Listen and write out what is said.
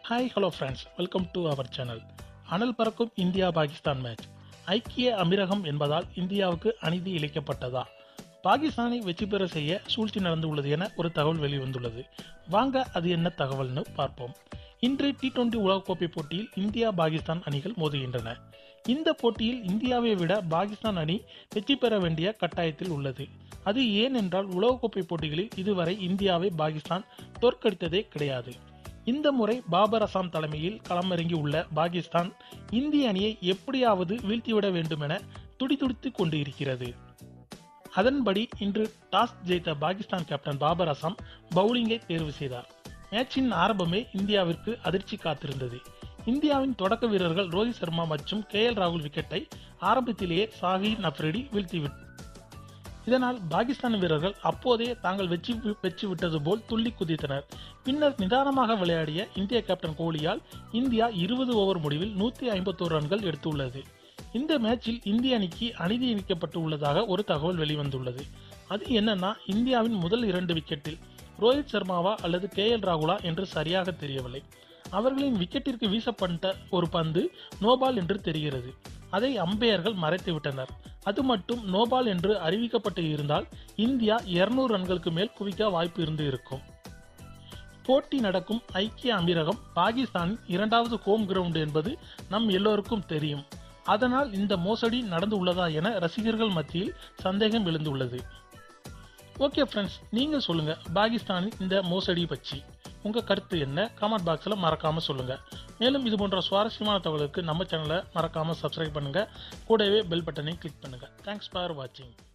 hi hello friends welcome to our channel அனல் பறக்கும் India Pakistan match ஐக்கிய அமீரகம் என்பதால் இந்தியாவுக்கு அநீதி இழைக்கப்பட்டதா பாகிஸ்தானை வெற்றி பெற செய்ய சூழ்ச்சி நடந்துள்ளது என ஒரு தகவல் வெளிவந்துள்ளது வாங்க அது என்ன தகவல்னு பார்ப்போம் இன்று டி டுவெண்டி உலகக்கோப்பை போட்டியில் இந்தியா பாகிஸ்தான் அணிகள் மோதுகின்றன இந்த போட்டியில் இந்தியாவை விட பாகிஸ்தான் அணி வெற்றி பெற வேண்டிய கட்டாயத்தில் உள்ளது அது ஏன் என்றால் உலகக்கோப்பை போட்டிகளில் இதுவரை இந்தியாவை பாகிஸ்தான் தோற்கடித்ததே கிடையாது இந்த முறை பாபர் அசாம் தலைமையில் களமிறங்கி உள்ள பாகிஸ்தான் இந்திய அணியை எப்படியாவது வீழ்த்திவிட வேண்டும் என துடிதுடித்துக் கொண்டு இருக்கிறது அதன்படி இன்று டாஸ் ஜெயித்த பாகிஸ்தான் கேப்டன் பாபர் அசாம் பவுலிங்கை தேர்வு செய்தார் மேட்சின் ஆரம்பமே இந்தியாவிற்கு அதிர்ச்சி காத்திருந்தது இந்தியாவின் தொடக்க வீரர்கள் ரோஹித் சர்மா மற்றும் கே எல் ராகுல் விக்கெட்டை ஆரம்பத்திலேயே சாஹித் அப்ரிடி வீழ்த்திவிட்டார் இதனால் பாகிஸ்தான் வீரர்கள் அப்போதே தாங்கள் வெற்றி வெற்றி விட்டது போல் துள்ளி குதித்தனர் பின்னர் நிதானமாக விளையாடிய இந்திய கேப்டன் கோலியால் இந்தியா இருபது ஓவர் முடிவில் நூத்தி ஐம்பத்தோரு ரன்கள் எடுத்துள்ளது இந்த மேட்சில் இந்திய அணிக்கு அநீதி இணைக்கப்பட்டு உள்ளதாக ஒரு தகவல் வெளிவந்துள்ளது அது என்னன்னா இந்தியாவின் முதல் இரண்டு விக்கெட்டில் ரோஹித் சர்மாவா அல்லது கே எல் ராகுலா என்று சரியாக தெரியவில்லை அவர்களின் விக்கெட்டிற்கு வீசப்பட்ட ஒரு பந்து நோபால் என்று தெரிகிறது அதை அம்பையர்கள் மறைத்து விட்டனர் அது மட்டும் நோபால் என்று அறிவிக்கப்பட்டு இருந்தால் இந்தியா இருநூறு ரன்களுக்கு மேல் குவிக்க வாய்ப்பு இருந்து இருக்கும் போட்டி நடக்கும் ஐக்கிய அமீரகம் பாகிஸ்தானின் இரண்டாவது ஹோம் கிரவுண்ட் என்பது நம் எல்லோருக்கும் தெரியும் அதனால் இந்த மோசடி நடந்து உள்ளதா என ரசிகர்கள் மத்தியில் சந்தேகம் எழுந்துள்ளது ஓகே ஃப்ரெண்ட்ஸ் நீங்க சொல்லுங்க பாகிஸ்தானின் இந்த மோசடி பற்றி உங்க கருத்து என்ன கமெண்ட் பாக்ஸ்ல மறக்காம சொல்லுங்க மேலும் இது போன்ற சுவாரஸ்யமான தகவலுக்கு நம்ம சேனலை மறக்காம சப்ஸ்கிரைப் பண்ணுங்க கூடவே பெல் பட்டனை கிளிக் பண்ணுங்க தேங்க்ஸ் ஃபார் வாட்சிங்